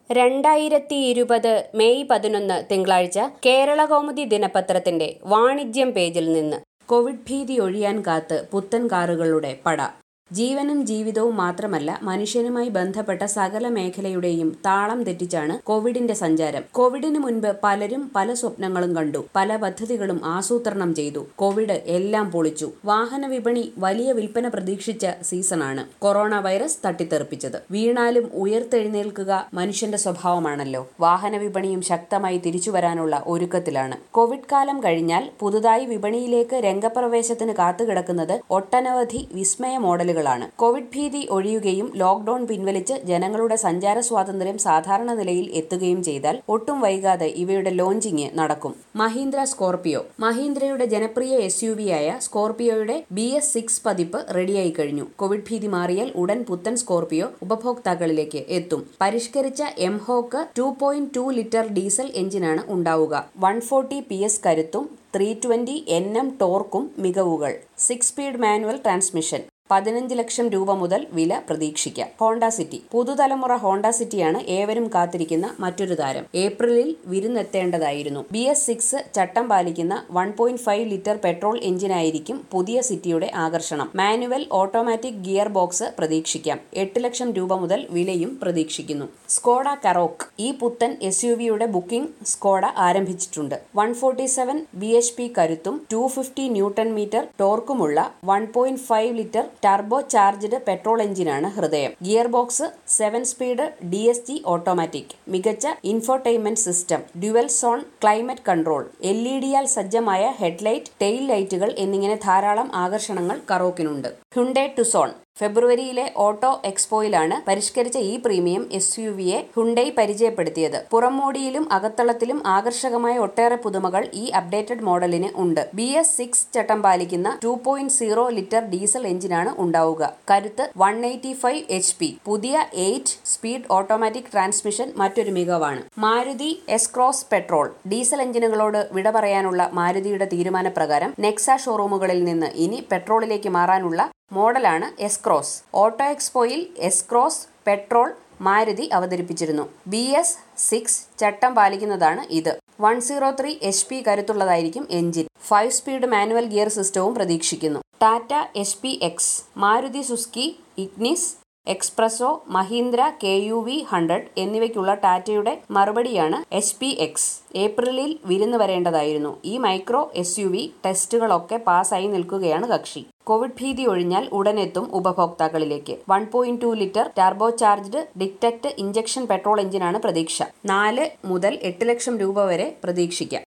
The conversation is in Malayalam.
രണ്ടായിരത്തി ഇരുപത് മെയ് പതിനൊന്ന് തിങ്കളാഴ്ച കേരളകൗമുദി ദിനപത്രത്തിന്റെ വാണിജ്യം പേജിൽ നിന്ന് കോവിഡ് ഭീതി ഒഴിയാൻ കാത്ത് പുത്തൻ കാറുകളുടെ പട ജീവനും ജീവിതവും മാത്രമല്ല മനുഷ്യനുമായി ബന്ധപ്പെട്ട സകല മേഖലയുടെയും താളം തെറ്റിച്ചാണ് കോവിഡിന്റെ സഞ്ചാരം കോവിഡിന് മുൻപ് പലരും പല സ്വപ്നങ്ങളും കണ്ടു പല പദ്ധതികളും ആസൂത്രണം ചെയ്തു കോവിഡ് എല്ലാം പൊളിച്ചു വാഹന വിപണി വലിയ വിൽപ്പന പ്രതീക്ഷിച്ച സീസണാണ് കൊറോണ വൈറസ് തട്ടിത്തെറിപ്പിച്ചത് വീണാലും ഉയർത്തെഴുന്നേൽക്കുക മനുഷ്യന്റെ സ്വഭാവമാണല്ലോ വാഹന വിപണിയും ശക്തമായി തിരിച്ചു വരാനുള്ള ഒരുക്കത്തിലാണ് കോവിഡ് കാലം കഴിഞ്ഞാൽ പുതുതായി വിപണിയിലേക്ക് രംഗപ്രവേശത്തിന് കാത്തുകിടക്കുന്നത് ഒട്ടനവധി വിസ്മയ മോഡലുകളാണ് കോവിഡ് ഭീതി ഒഴിയുകയും ലോക്ഡൌൺ പിൻവലിച്ച് ജനങ്ങളുടെ സഞ്ചാര സ്വാതന്ത്ര്യം സാധാരണ നിലയിൽ എത്തുകയും ചെയ്താൽ ഒട്ടും വൈകാതെ ഇവയുടെ ലോഞ്ചിങ് നടക്കും മഹീന്ദ്ര സ്കോർപിയോ മഹീന്ദ്രയുടെ ജനപ്രിയ എസ് യു വിയായ സ്കോർപിയോയുടെ ബി എസ് സിക്സ് പതിപ്പ് റെഡിയായി കഴിഞ്ഞു കോവിഡ് ഭീതി മാറിയാൽ ഉടൻ പുത്തൻ സ്കോർപിയോ ഉപഭോക്താക്കളിലേക്ക് എത്തും പരിഷ്കരിച്ച mHawk two point two litre diesel എഞ്ചിനാണ് ഉണ്ടാവുക വൺ ഫോർട്ടി പി എസ് കരുത്തും ത്രീ ട്വന്റി എൻ എം ടോർക്കും മികവുകൾ സിക്സ് സ്പീഡ് മാനുവൽ ട്രാൻസ്മിഷൻ പതിനഞ്ച് ലക്ഷം രൂപ മുതൽ വില പ്രതീക്ഷിക്കാം ഹോണ്ട സിറ്റി പുതുതലമുറ ഹോണ്ട സിറ്റിയാണ് ഏവരും കാത്തിരിക്കുന്ന മറ്റൊരു താരം ഏപ്രിലിൽ വിരുന്നെത്തേണ്ടതായിരുന്നു ബി എസ് സിക്സ് ചട്ടം പാലിക്കുന്ന one point five litre petrol എഞ്ചിനായിരിക്കും പുതിയ സിറ്റിയുടെ ആകർഷണം മാനുവൽ ഓട്ടോമാറ്റിക് ഗിയർ ബോക്സ് പ്രതീക്ഷിക്കാം എട്ട് ലക്ഷം രൂപ മുതൽ വിലയും പ്രതീക്ഷിക്കുന്നു സ്കോഡ കറോക്ക് ഈ പുത്തൻ എസ് യു വിയുടെ ബുക്കിംഗ് സ്കോഡ ആരംഭിച്ചിട്ടുണ്ട് one forty seven B H P കരുത്തും ടു ഫിഫ്റ്റി ന്യൂട്ടൺ മീറ്റർ ടോർക്കുമുള്ള one point five litre turbocharged petrol എഞ്ചിനാണ് ഹൃദയം gearbox seven speed D S G automatic മികച്ച infotainment system dual zone climate control L E ഡിയാൽ സജ്ജമായ ഹെഡ്ലൈറ്റ് ടെയിൽ ലൈറ്റുകൾ എന്നിങ്ങനെ ധാരാളം ആകർഷണങ്ങൾ കറോക്കിനുണ്ട് ഹുണ്ടേ ടുസോൺ ഫെബ്രുവരിയിലെ ഓട്ടോ എക്സ്പോയിലാണ് പരിഷ്കരിച്ച ഈ പ്രീമിയം എസ് യു വിയെ ഹുണ്ടൈ പരിചയപ്പെടുത്തിയത് പുറംമോടിയിലും അകത്തളത്തിലും ആകർഷകമായ ഒട്ടേറെ പുതുമകൾ ഈ അപ്ഡേറ്റഡ് മോഡലിന് ഉണ്ട് ബി എസ് സിക്സ് ചട്ടം പാലിക്കുന്ന two point zero litre diesel എഞ്ചിനാണ് ഉണ്ടാവുക കരുത്ത് one eighty five H P പുതിയ എയ്റ്റ് സ്പീഡ് ഓട്ടോമാറ്റിക് ട്രാൻസ്മിഷൻ മറ്റൊരു മികവാണ് Maruti S cross petrol diesel എഞ്ചിനുകളോട് വിട പറയാനുള്ള മാരുതിയുടെ തീരുമാനപ്രകാരം നെക്സ ഷോറൂമുകളിൽ നിന്ന് ഇനി പെട്രോളിലേക്ക് മാറാനുള്ള മോഡലാണ് എസ്ക്രോസ് ഓട്ടോ എക്സ്പോയിൽ എസ്ക്രോസ് പെട്രോൾ മാരുതി അവതരിപ്പിച്ചിരുന്നു ബി എസ് സിക്സ് ചട്ടം പാലിക്കുന്നതാണ് ഇത് one zero three H P കരുത്തുള്ളതായിരിക്കും engine five speed manual gear സിസ്റ്റവും പ്രതീക്ഷിക്കുന്നു Tata H P X Maruti Suzuki Ignis S presso Mahindra K U V hundred എന്നിവയ്ക്കുള്ള ടാറ്റയുടെ മറുപടിയാണ് എച്ച് പി എക്സ് ഏപ്രിലിൽ വിരുന്ന് വരേണ്ടതായിരുന്നു ഈ മൈക്രോ എസ് യു വി ടെസ്റ്റുകളൊക്കെ പാസ്സായി നിൽക്കുകയാണ് കക്ഷി കോവിഡ് ഭീതി ഒഴിഞ്ഞാൽ ഉടനെത്തും ഉപഭോക്താക്കളിലേക്ക് one point two litre turbocharged direct injection petrol എഞ്ചിനാണ് പ്രതീക്ഷ നാല് മുതൽ എട്ട് ലക്ഷം രൂപ വരെ പ്രതീക്ഷിക്കാം